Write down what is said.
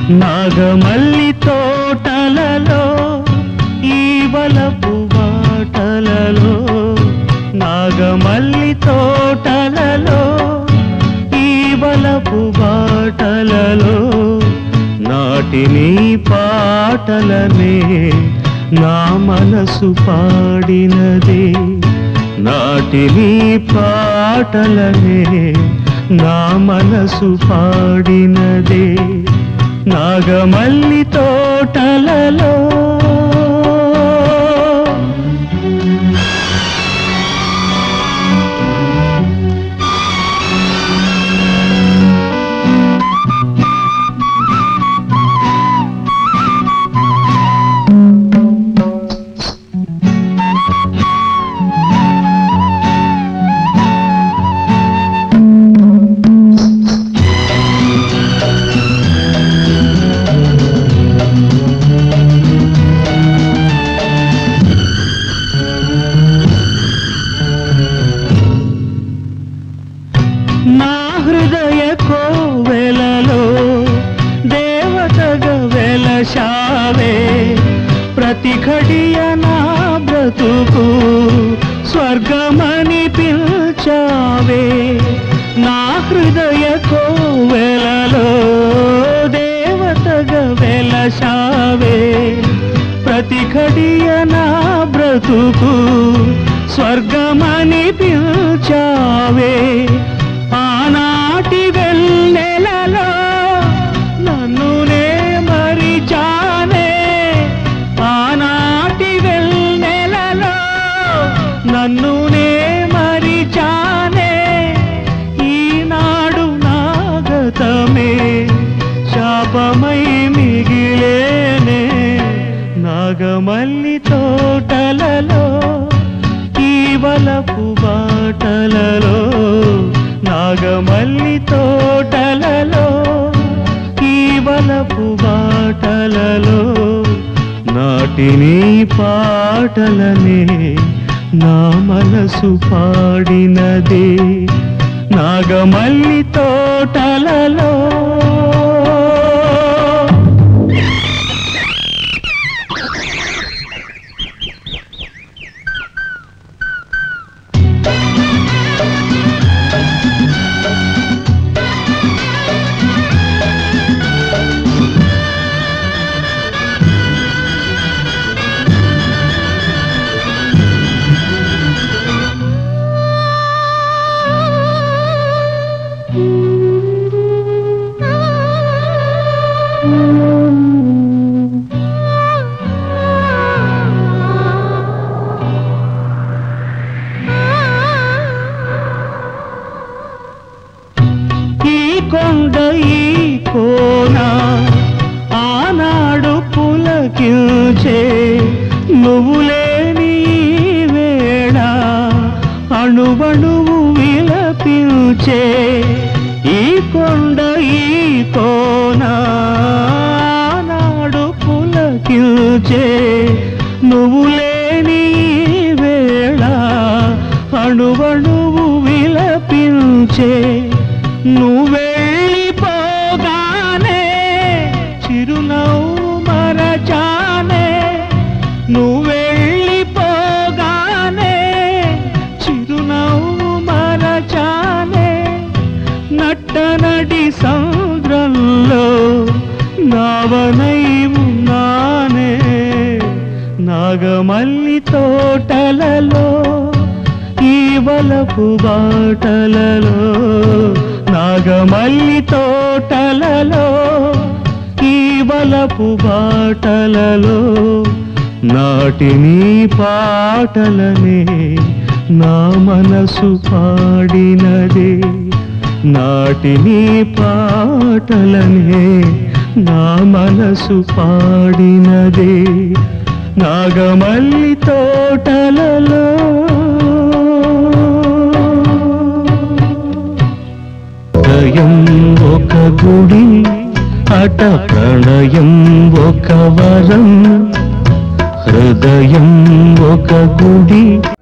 నాగమల్లి తోటలలో ఈ వలపు బాటలలో నాగమల్లి తోటలలో ఈ వలపు బాటలలో నాటిని పాటలనే నా మనసు పాడినదే నాటిని పాటలనే నా మనసు పాడినదే నాగమల్లి తోటలలో నా హృదయ కోవెలలో దేవతగ వెలశావే ప్రతి ఘడియ నా బ్రతుకు స్వర్గమని పిల్చావే నా హృదయ కోవెలలో దేవతగ వెలశావే ప్రతి ఘడియ నా బ్రతుకు స్వర్గమని పిల్చావే ఆనాటి వెన్నెలలో నన్ను నే మరిచానే ఆనాటి వెన్నెలలో నన్ను నే మరిచానే ఈనాడు నాగతమే శాపమై మిగిలేనే నాగమల్లి తోటలలో ఈ వలపు బాటలలో నాగమల్లి తోటలలో ఈ వలపు బాటలలో నాటిని పాటలనే నా మనసు పాడినదే నాగమల్లి తోటలలో ఈ కొండ ఈ కోన ఆనాడు పులకించే నువ్వు లేని ఈ వేళ అణువణువు విలపించే ఈ కొండ ఈ కోన ఆనాడు పులకించే నువ్వు లేని ఈ వేళ అణువణువు విలపించే నువ్వెళ్ళిపోగానే చిరునవ్వు మరచానే నువ్వెళ్ళిపోగానే చిరునవ్వు మరచానే నట్టనడి సముద్రంలో నావనై ఉన్నానే నాగమల్లి తోటలలో ఈ వలపు బాటలలో నాగమల్లి తోటలలో ఈ వలపు బాటలలో నాటిని పాటలనే నా మనసు పాడినదే నాటిని పాటలనే నా మనసు పాడినదే నాగమల్లి తోటలలో హృదయం ఒక గుడి అట ప్రణయం ఒక వరం హృదయం ఒక గుడి